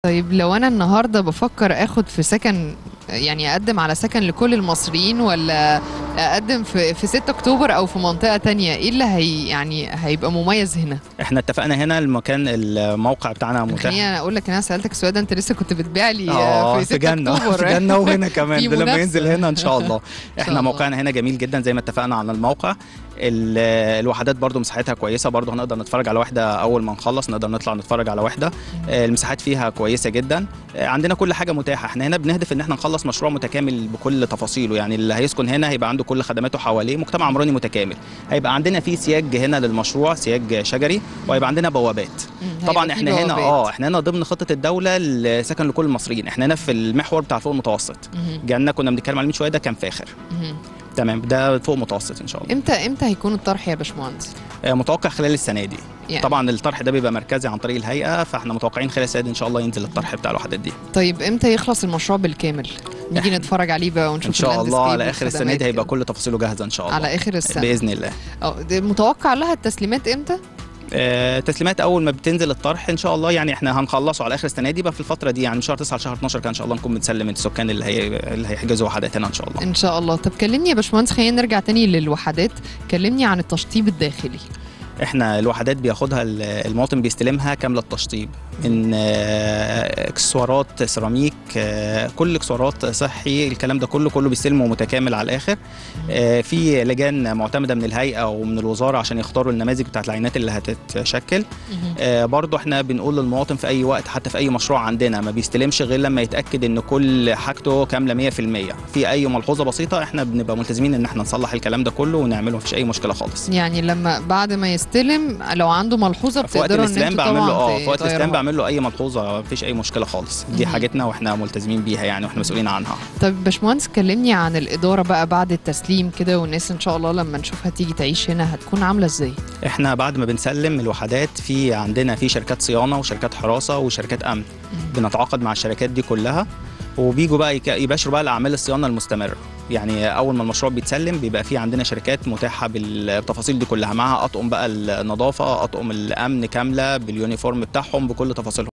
طيب لو انا النهارده بفكر اخد في سكن يعني اقدم على سكن لكل المصريين ولا اقدم في في 6 اكتوبر او في منطقه تانية ايه اللي هي يعني هيبقى مميز هنا احنا اتفقنا هنا المكان الموقع بتاعنا متاح خليني اقول لك انا سالتك السؤال ده انت لسه كنت بتبيع لي اه في 6 في جنة اكتوبر في جنة وهنا كمان في ده لما منافسة. ينزل هنا ان شاء الله شاء احنا الله. موقعنا هنا جميل جدا زي ما اتفقنا على الموقع ال- الوحدات برضو مساحتها كويسه برضو هنقدر نتفرج على واحده اول ما نخلص نقدر نطلع نتفرج على واحده آه، المساحات فيها كويسه جدا آه، عندنا كل حاجه متاحه احنا هنا بنهدف ان احنا نخلص مشروع متكامل بكل تفاصيله يعني اللي هيسكن هنا هيبقى عنده كل خدماته حواليه مجتمع عمراني متكامل هيبقى عندنا فيه سياج هنا للمشروع سياج شجري وهيبقى عندنا بوابات مم، طبعا هيبقى في احنا هنا بوابات. اه احنا هنا ضمن خطه الدوله لسكن لكل المصريين احنا هنا في المحور بتاع فوق المتوسط مهم. جالنا كنا بنتكلم عليه من شويه ده كان فاخر مهم. تمام ده فوق متوسط ان شاء الله امتى امتى هيكون الطرح يا باشمهندس آه، متوقع خلال السنه دي يعني طبعا الطرح ده بيبقى مركزي عن طريق الهيئه فاحنا متوقعين خلال السنه دي ان شاء الله ينزل الطرح بتاع الوحدات دي طيب امتى يخلص المشروع بالكامل نيجي إحنا- نتفرج عليه بقى ونشوف ان شاء الله اللاندسكيب على اخر السنه والخدمات دي هيبقى كده. كل تفاصيله جاهزه ان شاء الله على اخر السنه باذن الله اه ده متوقع لها التسليمات امتى آه، تسليمات اول ما بتنزل الطرح ان شاء الله يعني احنا هنخلصه على اخر السنه دي بقى في الفتره دي يعني من شهر 9 لشهر 12 كان ان شاء الله نكون بنسلم السكان اللي هي اللي هيحجزوا وحدات هنا ان شاء الله ان شاء الله طب كلمني يا باشمهندس خلينا نرجع تاني للوحدات كلمني عن التشطيب الداخلي احنا الوحدات بياخدها ال- المواطن بيستلمها كامله التشطيب من آه، اكسسوارات سيراميك آه، كل اكسسوارات صحي الكلام ده كله كله بيستلمه متكامل على الاخر آه، في لجان معتمده من الهيئه ومن الوزاره عشان يختاروا النماذج بتاعت العينات اللي هتتشكل آه، برضو احنا بنقول للمواطن في اي وقت حتى في اي مشروع عندنا ما بيستلمش غير لما يتاكد ان كل حاجته كامله 100% في اي ملحوظه بسيطه احنا بنبقى ملتزمين ان احنا نصلح الكلام ده كله ونعمله مفيش اي مشكله خالص يعني لما بعد ما يستلم لو عنده ملحوظه في وقت بتقدروا ان الاستلام انتوا بعمل له طبعا اه في وقت الاستلام تغيروها. بعمل له اي ملحوظه مفيش اي مشكله خالص دي مهم. حاجتنا واحنا ملتزمين بيها يعني واحنا مسؤولين عنها طب باشمهندس كلمني عن الاداره بقى بعد التسليم كده والناس ان شاء الله لما نشوفها تيجي تعيش هنا هتكون عامله ازاي احنا بعد ما بنسلم الوحدات في عندنا في شركات صيانه وشركات حراسه وشركات امن بنتعاقد مع الشركات دي كلها وبيجوا بقى يك- يباشروا بقى الاعمال الصيانه المستمره يعني اول ما المشروع بيتسلم بيبقى في عندنا شركات متاحه بالتفاصيل دي كلها معاها اطقم بقى النظافه اطقم الامن كامله باليونيفورم بتاعهم بكل تفاصيلهم